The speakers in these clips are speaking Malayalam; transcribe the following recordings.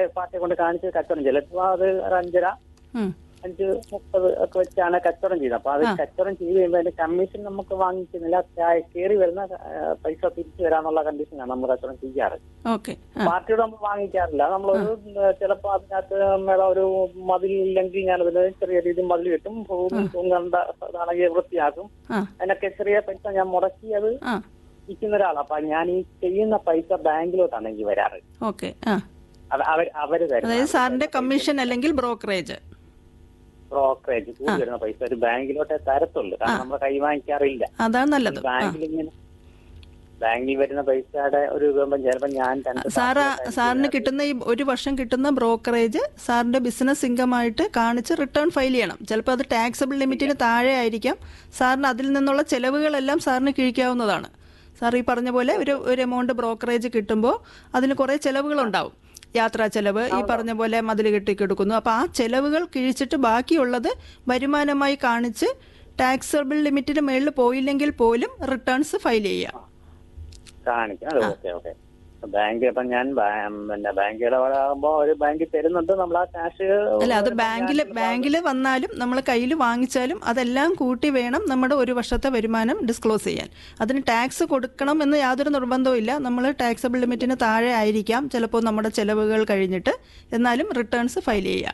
പാർട്ടിയെ കൊണ്ട് കാണിച്ച് കച്ചവടം ചിലപ്പോൾ അത് ഒരു അഞ്ചര ഉം. അഞ്ച് മുപ്പത് ഒക്കെ വെച്ചാണ് കച്ചവടം ചെയ്യുന്നത് അപ്പൊ അത് കച്ചവടം ചെയ്ത് കഴിയുമ്പോൾ അതിന്റെ കമ്മീഷൻ നമുക്ക് വാങ്ങിക്കുന്നില്ല കയറി വരുന്ന ആ, പൈസ തിരിച്ചു വരാന്നുള്ള കണ്ടീഷനാണ് നമ്മൾ കച്ചവടം ചെയ്യാറ് ഓക്കെ ആ പാർട്ടിയോട് നമ്മൾ വാങ്ങിക്കാറില്ല നമ്മളൊരു ചിലപ്പോ അതിനകത്ത് മേഡം ഒരു മതിൽ ഇല്ലെങ്കിൽ ഞാൻ അതിന് ചെറിയ രീതിയിൽ മതിൽ കിട്ടും തൂങ്ങേണ്ട ഇതാണെങ്കിൽ വൃത്തിയാക്കും ആ അതിനൊക്കെ ചെറിയ പൈസ ഞാൻ മുടക്കി അത് ആ വിൽക്കുന്ന ഒരാളാണ് അപ്പൊ ഞാൻ ഈ ചെയ്യുന്ന പൈസ ബാങ്കിലോട്ടാണ് എനിക്ക് വരാറ് ഓക്കെ ആ അത് അവർ അവര് അതായത് തരുന്നത് സാറിന്റെ കമ്മീഷൻ അല്ലെങ്കിൽ ബ്രോക്കറേജ് ബ്രോക്കറേജ് കൂടി വരുന്ന പൈസ ഒരു ബാങ്കിലോട്ടേ തരത്തുള്ളൂ കാരണം നമ്മൾ കൈ വാങ്ങിക്കാറില്ല അതാണ് നല്ലത് ആ ബാങ്കിൽ ഇങ്ങനെ ബാങ്കിൽ വരുന്ന പൈസയുടെ ഒരു രൂപം ചിലപ്പോ ഞാൻ രണ്ട് സാറ് സാറിന് കിട്ടുന്ന ഈ ഒരു വർഷം കിട്ടുന്ന ബ്രോക്കറേജ് സാറിന്റെ ബിസിനസ് ഇൻകമായിട്ട് കാണിച്ച് റിട്ടേൺ ഫയൽ ചെയ്യണം ചിലപ്പോൾ അത് ടാക്സബിൾ ലിമിറ്റിന് താഴെ ആയിരിക്കാം സാറിന് അതിൽ നിന്നുള്ള ചെലവുകളെല്ലാം സാറിന് കിഴിക്കാവുന്നതാണ് സാർ ഈ പറഞ്ഞ പോലെ ഒരു ഒരു എമൗണ്ട് ബ്രോക്കറേജ് കിട്ടുമ്പോൾ അതിന് കുറേ ചെലവുകളുണ്ടാവും യാത്രാ ചെലവ് ഈ പറഞ്ഞ പോലെ മതിൽ കെട്ടിക്കെടുക്കുന്നു അപ്പോൾ ആ ചെലവുകൾ കിഴിച്ചിട്ട് ബാക്കിയുള്ളത് വരുമാനമായി കാണിച്ച് ടാക്സബിൾ ലിമിറ്റിന് മേളിൽ പോയില്ലെങ്കിൽ പോലും റിട്ടേൺസ് ഫയൽ ചെയ്യുക കാണിക്കും അത് ഓക്കെ ഓക്കെ ബാങ്ക് ഇപ്പൊ ഞാൻ ബാ- പിന്നെ ബാങ്ക് ഇടപാടാകുമ്പോ ഒരു ബാങ്കിൽ തരുന്നുണ്ട് നമ്മൾ ആ ക്യാഷ് അല്ല അത് ബാങ്കിൽ ബാങ്കിൽ വന്നാലും നമ്മൾ കയ്യിൽ വാങ്ങിച്ചാലും അതെല്ലാം കൂട്ടി വേണം നമ്മുടെ ഒരു വർഷത്തെ വരുമാനം ഡിസ്ക്ലോസ് ചെയ്യാൻ അതിന് ടാക്സ് കൊടുക്കണം എന്ന് യാതൊരു നിർബന്ധവും ഇല്ല നമ്മൾ ടാക്സബിൾ ലിമിറ്റിന് താഴെ ആയിരിക്കാം ചിലപ്പോൾ നമ്മുടെ ചെലവുകൾ കഴിഞ്ഞിട്ട് എന്നാലും റിട്ടേൺസ് ഫയൽ ചെയ്യുക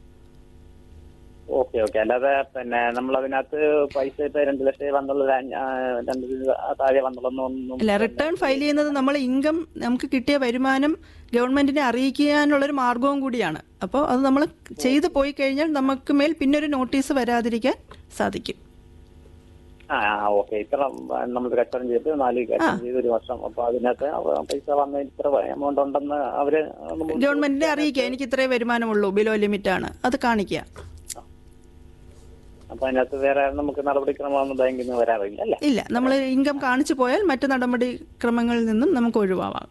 ഓക്കെ ഓക്കെ അല്ലാതെ പിന്നെ നമ്മൾ അതിനകത്ത് പൈസ ഇപ്പൊ രണ്ട് ലക്ഷം വന്നുള്ള ഒരു അഞ്ഞ- ആ, രണ്ട് രൂപ താഴെ വന്നുള്ളൊന്നും അല്ല റിട്ടേൺ ഫയൽ ചെയ്യുന്നത് നമ്മൾ ഇൻകം നമുക്ക് കിട്ടിയ വരുമാനം ഗവൺമെന്റിനെ അറിയിക്കാനുള്ളൊരു മാർഗവും കൂടിയാണ് അപ്പോൾ അത് നമ്മൾ ചെയ്തു പോയി കഴിഞ്ഞാൽ നമുക്ക് മേൽ പിന്നൊരു നോട്ടീസ് വരാതിരിക്കാൻ സാധിക്കും ആ ഓക്കെ ഇത്ര നമ്മൾ കച്ചവടം ചെയ്ത് നാല് കച്ചവടം ചെയ്ത് ഒരു വർഷം അപ്പൊ അതിനകത്ത് അവ- പൈസ വന്ന ഇത്ര എമൗണ്ട് ഉണ്ടെന്ന് അവര് നമുക്ക് ഗവൺമെന്റിനെ അറിയിക്കുക എനിക്ക് ഇത്രേ വരുമാനമുള്ളൂ ബിലോ ലിമിറ്റ് ആണ് അത് കാണിക്കുക അപ്പൊ അതിനകത്ത് വേറെ നമുക്ക് നടപടിക്രമമൊന്നും ബാങ്കിൽ നിന്ന് വരാറില്ല അല്ലേ ഇല്ല നമ്മൾ ഇൻകം കാണിച്ചു പോയാൽ മറ്റു നടപടിക്രമങ്ങളിൽ നിന്നും നമുക്ക് ഒഴിവാവാം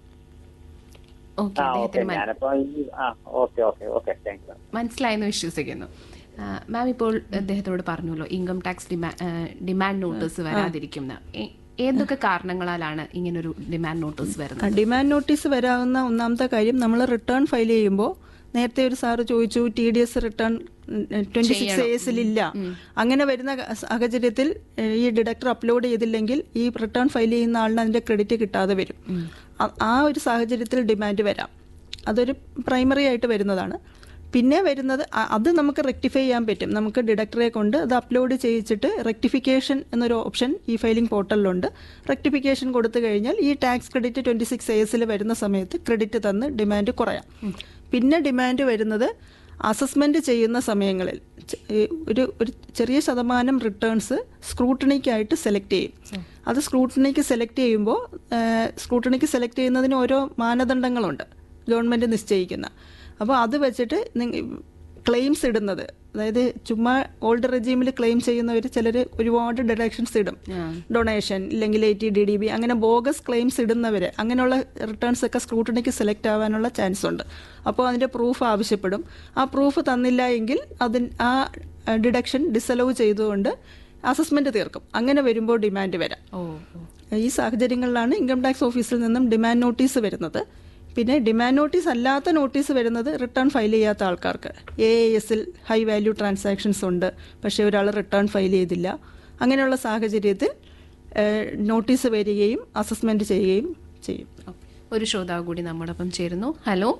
ഓക്കെ ആ ഓക്കെ അദ്ദേഹത്തിന് മന- ഞാനിപ്പോ ഈ ആ okay okay okay thank you മനസ്സിലായെന്ന് വിശ്വസിക്കുന്നു ആ, മാം ഇപ്പോൾ അദ്ദേഹത്തോട് പറഞ്ഞല്ലോ ഇൻകം ടാക്സ് ഡിമാൻഡ് നോട്ടീസ് വരാതിരിക്കുന്ന ഏ- ഏതൊക്കെ കാരണങ്ങളാലാണ് ഇങ്ങനൊരു ഡിമാൻഡ് നോട്ടീസ് വരുന്നത് ഡിമാൻഡ് നോട്ടീസ് വരാവുന്ന ഒന്നാമത്തെ കാര്യം നമ്മൾ റിട്ടേൺ ഫയൽ ചെയ്യുമ്പോൾ നേരത്തെ ഒരു സാറ് ചോദിച്ചു T D S return twenty six എസിലില്ല അങ്ങനെ വരുന്ന സാഹചര്യത്തിൽ ഏഹ്, ഈ ഡിഡക്ടർ അപ്ലോഡ് ചെയ്തില്ലെങ്കിൽ ഈ റിട്ടേൺ ഫയൽ ചെയ്യുന്ന ആളിന് അതിന്റെ ക്രെഡിറ്റ് കിട്ടാതെ വരും ആ- ആ ഒരു സാഹചര്യത്തിൽ ഡിമാൻഡ് വരാം അതൊരു പ്രൈമറി ആയിട്ട് വരുന്നതാണ് പിന്നെ വരുന്നത് അ- അത് നമുക്ക് റെക്ടിഫൈ ചെയ്യാൻ പറ്റും നമുക്ക് ഡിഡക്ടറെ കൊണ്ട് അത് അപ്ലോഡ് ചെയ്യിച്ചിട്ട് റെക്ടിഫിക്കേഷൻ എന്നൊരു ഓപ്ഷൻ ഈ ഫയലിംഗ് പോർട്ടലിലുണ്ട് റെക്ടിഫിക്കേഷൻ കൊടുത്തു കഴിഞ്ഞാൽ ഈ ടാക്സ് ക്രെഡിറ്റ് ട്വൻറ്റി സിക്സ് എസിൽ വരുന്ന സമയത്ത് ക്രെഡിറ്റ് തന്ന് ഡിമാൻഡ് കുറയാം പിന്നെ ഡിമാൻഡ് വരുന്നത് അസസ്മെന്റ് ചെയ്യുന്ന സമയങ്ങളിൽ ചെ- ഈ ഒരു ഒരു ചെറിയ ശതമാനം റിട്ടേൺസ് സ്ക്രൂട്ടണിക്കായിട്ട് സെലക്ട് ചെയ്യും അത് സ്ക്രൂട്ടണിക്ക് സെലക്ട് ചെയ്യുമ്പോൾ സ്ക്രൂട്ടണിക്ക് സെലക്ട് ചെയ്യുന്നതിന് ഓരോ മാനദണ്ഡങ്ങളുണ്ട് ഗവൺമെന്റ് നിശ്ചയിക്കുന്ന അപ്പോൾ അത് വെച്ചിട്ട് ക്ലെയിംസ് ഇടുന്നത് അതായത് ചുമ്മാ ഓൾഡ് റെജീമിൽ ക്ലെയിം ചെയ്യുന്നവർ ചിലർ ഒരുപാട് ഡിഡക്ഷൻസ് ഇടും ഡൊണേഷൻ ഇല്ലെങ്കിൽ എയ്റ്റി ഡി ഡി ബി അങ്ങനെ ബോഗസ് ക്ലെയിംസ് ഇടുന്നവർ അങ്ങനെയുള്ള റിട്ടേൺസ് ഒക്കെ സ്ക്രൂട്ടണിക്ക് സെലക്ട് ആവാനുള്ള ചാൻസ് ഉണ്ട് അപ്പോൾ അതിൻ്റെ പ്രൂഫ് ആവശ്യപ്പെടും ആ പ്രൂഫ് തന്നില്ല എങ്കിൽ അതിന് ആ ഡിഡക്ഷൻ ഡിസലവ് ചെയ്തുകൊണ്ട് അസസ്മെന്റ് തീർക്കും അങ്ങനെ വരുമ്പോൾ ഡിമാൻഡ് വരാം ഓ ഈ സാഹചര്യങ്ങളിലാണ് ഇൻകം ടാക്സ് ഓഫീസിൽ നിന്നും ഡിമാൻഡ് നോട്ടീസ് വരുന്നത് പിന്നെ ഡിമാൻഡ് നോട്ടീസ് അല്ലാത്ത നോട്ടീസ് വരുന്നത് റിട്ടേൺ ഫയൽ ചെയ്യാത്ത ആൾക്കാർക്ക് എ എസിൽ ഹൈ വാല്യൂ ട്രാൻസാക്ഷൻസ് ഉണ്ട് പക്ഷേ ഒരാൾ റിട്ടേൺ ഫയൽ ചെയ്തില്ല അങ്ങനെയുള്ള സാഹചര്യത്തിൽ നോട്ടീസ് വരികയും അസസ്മെന്റ് ചെയ്യുകയും ചെയ്യും ഒരു ശ്രോതാവ് കൂടി നമ്മോടൊപ്പം ചേരുന്നു ഹലോ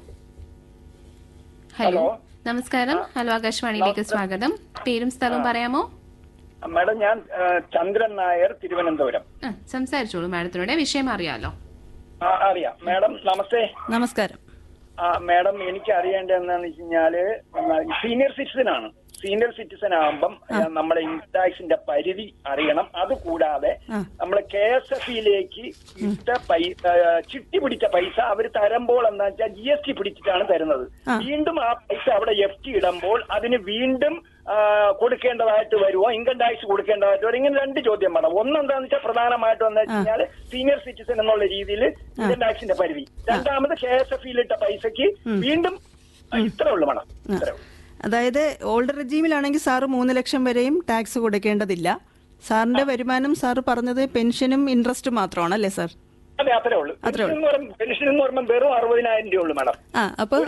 ഹലോ നമസ്കാരം ഹലോ ആകാശവാണിയിലേക്ക് സ്വാഗതം പേരും സ്ഥലവും പറയാമോ മാഡം ഞാൻ ആ, ചന്ദ്രൻ നായർ തിരുവനന്തപുരം ആ, സംസാരിച്ചോളൂ മാഡത്തിനോട് വിഷയം അറിയാലോ ആ, അറിയാം മാഡം നമസ്തേ നമസ്കാരം ആ മാഡം എനിക്ക് അറിയേണ്ടത് എന്താണെന്ന് വെച്ച് കഴിഞ്ഞാല് സീനിയർ സിറ്റിസൺ ആണ് സീനിയർ സിറ്റിസൺ ആകുമ്പം നമ്മുടെ ഇൻകം ടാക്സിന്റെ പരിധി അറിയണം അതുകൂടാതെ നമ്മൾ കെ എസ് എഫ് ഇയിലേക്ക് ഇട്ട പൈസ ചിട്ടി പിടിച്ച പൈസ അവർ തരുമ്പോൾ എന്താ വെച്ചാൽ ജി എസ് ടി പിടിച്ചിട്ടാണ് തരുന്നത് വീണ്ടും ആ പൈസ അവിടെ എഫ് ടി ഇടുമ്പോൾ അതിന് വീണ്ടും ആ, കൊടുക്കേണ്ടതായിട്ട് വരുമോ ഇൻകം ടാക്സ് കൊടുക്കേണ്ടതായിട്ട് വരും ഇങ്ങനെ രണ്ട് ചോദ്യം വേണം ഒന്നെന്താന്ന് വെച്ചാൽ പ്രധാനമായിട്ടും എന്താ വെച്ച് കഴിഞ്ഞാൽ സീനിയർ സിറ്റിസൺ എന്നുള്ള രീതിയിൽ ഇൻകം ടാക്സിന്റെ പരിധി രണ്ടാമത് കെ എസ് എഫ് ഇയിലിട്ട പൈസക്ക് വീണ്ടും ഇത്രേ ഉള്ളൂ വേണം ഇത്രേ ഉള്ളൂ അതായത് ഓൾഡ് റെജീമിലാണെങ്കിൽ സാറ് മൂന്ന് ലക്ഷം വരെയും ടാക്സ് കൊടുക്കേണ്ടതില്ല സാറിന്റെ വരുമാനം സാറ് പറഞ്ഞത് പെൻഷനും ഇൻട്രസ്റ്റ് മാത്രമാണ് അല്ലേ സാർ അതെ അത്രേ ഉള്ളൂ പെൻഷൻ എന്ന് പറയുമ്പോൾ പെൻഷൻ എന്ന് പറയുമ്പോൾ വെറും അറുപതിനായിരം രൂപ ഉള്ളൂ മാഡം ആ അപ്പോൾ